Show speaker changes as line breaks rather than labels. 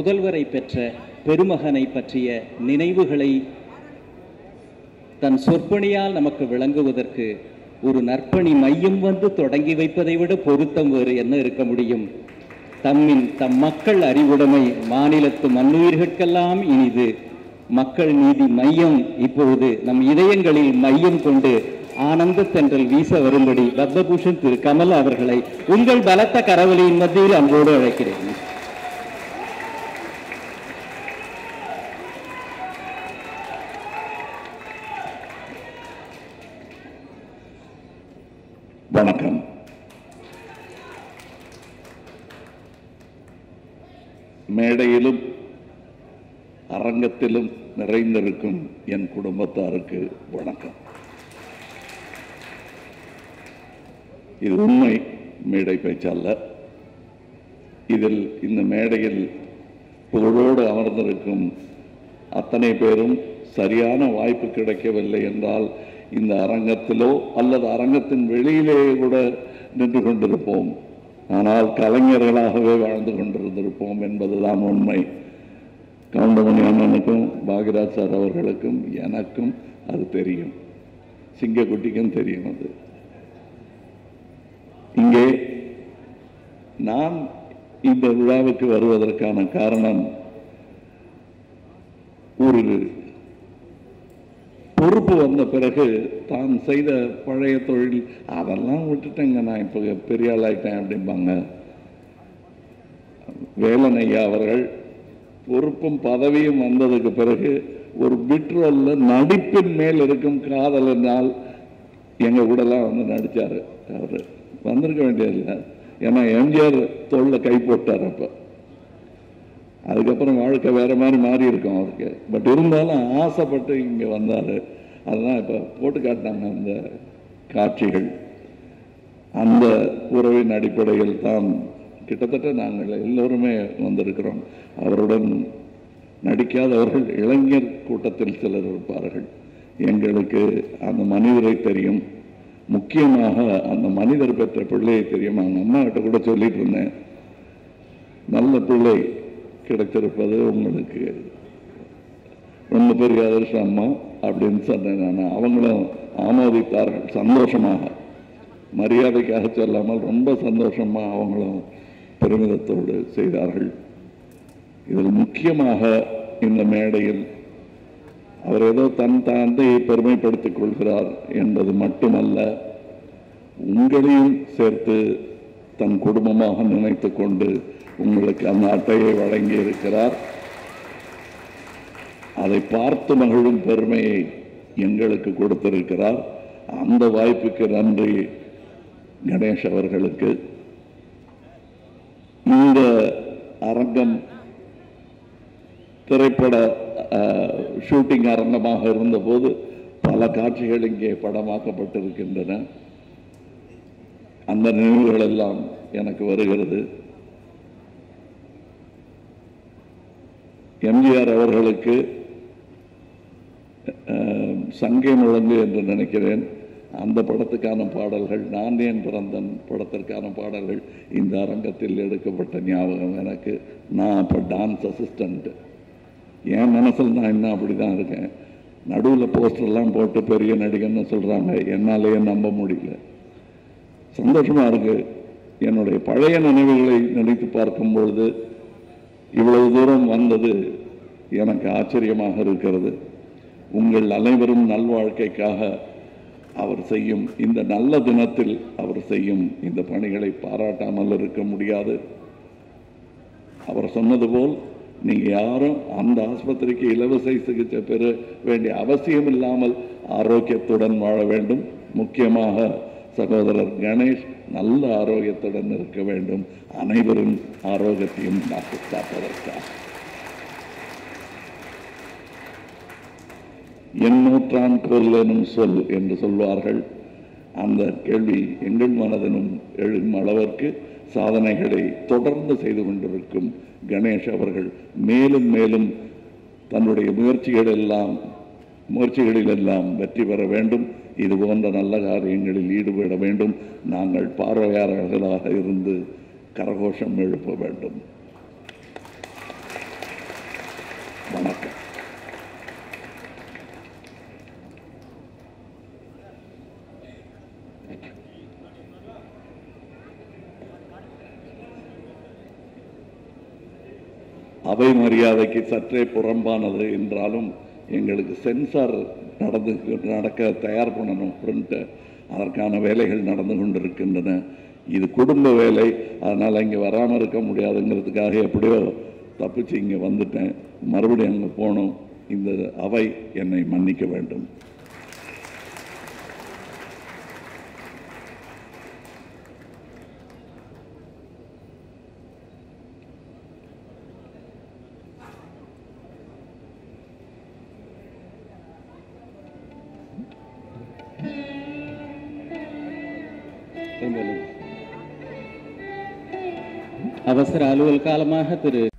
புதல்வரை பெற்ற பெருமகனை பற்றிய நினைவுகளை தன் சொற்பணியால் நமக்கு விளங்குவதற்கு ஒரு நற்பணி மையம் வந்து தொடங்கி வைப்பதை விட பொருத்தம் வேறு என்ன இருக்க முடியும் தம்மின் தம் மக்கள் அறிவுடைமை மாநிலத்து மண்ணுயிர்கட்கெல்லாம் இனிது மக்கள் நீதி மையம் இப்பொழுது நம் இதயங்களில் மையம் கொண்டு ஆனந்த தென்றல் வீச வரும்படி பத்மபூஷன் திரு கமல் அவர்களை உங்கள் பலத்த கரவலியின் மத்தியில் அன்போடு அழைக்கிறேன்
வணக்கம் மேடையிலும் அரங்கத்திலும் நிறைந்திருக்கும் என் குடும்பத்தாருக்கு வணக்கம் இது உண்மை மேடை பேச்சல்ல இதில் இந்த மேடையில் புகழோடு அமர்ந்திருக்கும் அத்தனை பேரும் சரியான வாய்ப்பு கிடைக்கவில்லை என்றால் இந்த அரங்கத்திலோ அல்லது அரங்கத்தின் வெளியிலே கூட நின்று கொண்டிருப்போம் ஆனால் கலைஞர்களாகவே வாழ்ந்து கொண்டிருந்திருப்போம் என்பதுதான் உண்மை கவுண்டமணி அண்ணனுக்கும் பாகிராஜ் சார் அவர்களுக்கும் எனக்கும் அது தெரியும் சிங்கக்குட்டிக்கும் தெரியும் அது இங்கே நான் இந்த விழாவுக்கு வருவதற்கான காரணம் ஒரு பொறுப்பு வந்த பிறகு தான் செய்த பழைய தொழில் அதெல்லாம் விட்டுட்டேங்க நான் இப்போ பெரிய ஆளாயிட்டேன் அப்படிம்பாங்க வேலன் ஐயா அவர்கள் பொறுப்பும் பதவியும் வந்ததுக்கு பிறகு ஒரு பிட்ரோல்ல நடிப்பின் மேல் இருக்கும் காதலினால் எங்க கூடலாம் வந்து நடிச்சாரு அவரு வந்திருக்க வேண்டியதில்லை ஏன்னா எம்ஜிஆர் தோல்ல கை போட்டார் அப்ப அதுக்கப்புறம் வாழ்க்கை வேற மாதிரி மாறி இருக்கும் அவருக்கு பட் இருந்தாலும் ஆசைப்பட்டு இங்க வந்தாரு அதெல்லாம் இப்ப போட்டு காட்டினாங்க அந்த காட்சிகள் அந்த உறவின் அடிப்படையில் தான் கிட்டத்தட்ட நாங்கள் எல்லோருமே வந்திருக்கிறோம் அவருடன் நடிக்காதவர்கள் இளைஞர் கூட்டத்தில் சிலர் இருப்பார்கள் எங்களுக்கு அந்த மனிதரை தெரியும் முக்கியமாக அந்த மனிதர் பெற்ற பிள்ளையை தெரியும் அவங்க அம்மா கிட்ட கூட சொல்லிட்டு இருந்தேன் நல்ல பிள்ளை கிடைத்திருப்பது உங்களுக்கு ரொம்ப பெரிய அதிர்ஷ்டம் அம்மா அப்படின்னு சொன்னேன் நான் அவங்களும் ஆமோதித்தார்கள் சந்தோஷமாக மரியாதைக்காக சொல்லாமல் ரொம்ப சந்தோஷமா அவங்களும் பெருமிதத்தோடு செய்தார்கள் இதில் முக்கியமாக இந்த மேடையில் அவர் ஏதோ தன் தந்தையை பெருமைப்படுத்திக் கொள்கிறார் என்பது மட்டுமல்ல உங்களையும் சேர்த்து தன் குடும்பமாக நினைத்துக் கொண்டு உங்களுக்கு அந்த அட்டையை வழங்கி இருக்கிறார் அதை பார்த்து மகிழும் பெருமையை எங்களுக்கு கொடுத்திருக்கிறார் அந்த வாய்ப்புக்கு நன்றி கணேஷ் அவர்களுக்கு இந்த அரங்கம் திரைப்பட அஹ், ஷூட்டிங் அரங்கமாக இருந்தபோது பல காட்சிகள் இங்கே படமாக்கப்பட்டிருக்கின்றன அந்த நினைவுகள் எல்லாம் எனக்கு வருகிறது எம்ஜிஆர் அவர்களுக்கு அஹ், சங்கே முழங்கு என்று நினைக்கிறேன் அந்த படத்துக்கான பாடல்கள் நான் ஏன் பிறந்தன் படத்திற்கான பாடல்கள் இந்த அரங்கத்தில் எடுக்கப்பட்ட ஞாபகம் எனக்கு நான் அப்போ டான்ஸ் அசிஸ்டண்ட் என் மனசில் நான் இன்னும் அப்படி தான் இருக்கேன் நடுவில் போஸ்டர்லாம் போட்டு பெரிய நடிகன்னு சொல்கிறாங்க என்னாலேயே நம்ப முடியல சந்தோஷமா இருக்கு என்னுடைய பழைய நினைவுகளை நினைத்து பார்க்கும் பொழுது இவ்வளவு தூரம் வந்தது எனக்கு ஆச்சரியமாக இருக்கிறது உங்கள் அனைவரும் நல்வாழ்க்கைக்காக அவர் செய்யும் இந்த நல்ல தினத்தில் அவர் செய்யும் இந்த பணிகளை பாராட்டாமல் இருக்க முடியாது அவர் சொன்னது போல் நீங்க யாரும் அந்த ஆஸ்பத்திரிக்கு இலவச சிகிச்சை பெற வேண்டிய அவசியம் இல்லாமல் ஆரோக்கியத்துடன் வாழ வேண்டும் முக்கியமாக சகோதரர் கணேஷ் நல்ல ஆரோக்கியத்துடன் இருக்க வேண்டும் அனைவரும் ஆரோக்கியத்தையும் காத்து காப்பதற்காக என் நூற்றான் கோல் எனும் சொல் என்று சொல்வார்கள் அந்த கேள்வி எங்கள் மனதிலும் எழும் அளவிற்கு சாதனைகளை தொடர்ந்து செய்து கொண்டிருக்கும் கணேஷ் அவர்கள் மேலும் மேலும் தன்னுடைய முயற்சிகள் எல்லாம் முயற்சிகளில் எல்லாம் வெற்றி பெற வேண்டும் இது போன்ற நல்ல காரியங்களில் ஈடுபட வேண்டும் நாங்கள் பார்வையாளர்களாக இருந்து கரகோஷம் எழுப்ப வேண்டும் வணக்கம் அவை மரியாதைக்கு சற்றே புறம்பானது என்றாலும் எங்களுக்கு சென்சார் நடந்து நடக்க தயார் பண்ணணும் பிரிண்ட் அதற்கான வேலைகள் நடந்து கொண்டிருக்கின்றன இது குடும்ப வேலை அதனால் இங்கே வராமல் இருக்க முடியாதுங்கிறதுக்காக எப்படியோ தப்பிச்சு இங்கே வந்துட்டேன் மறுபடியும் அங்கே போகணும் இந்த அவை என்னை மன்னிக்க வேண்டும்
அவசர அலுவல் காலமாக திரு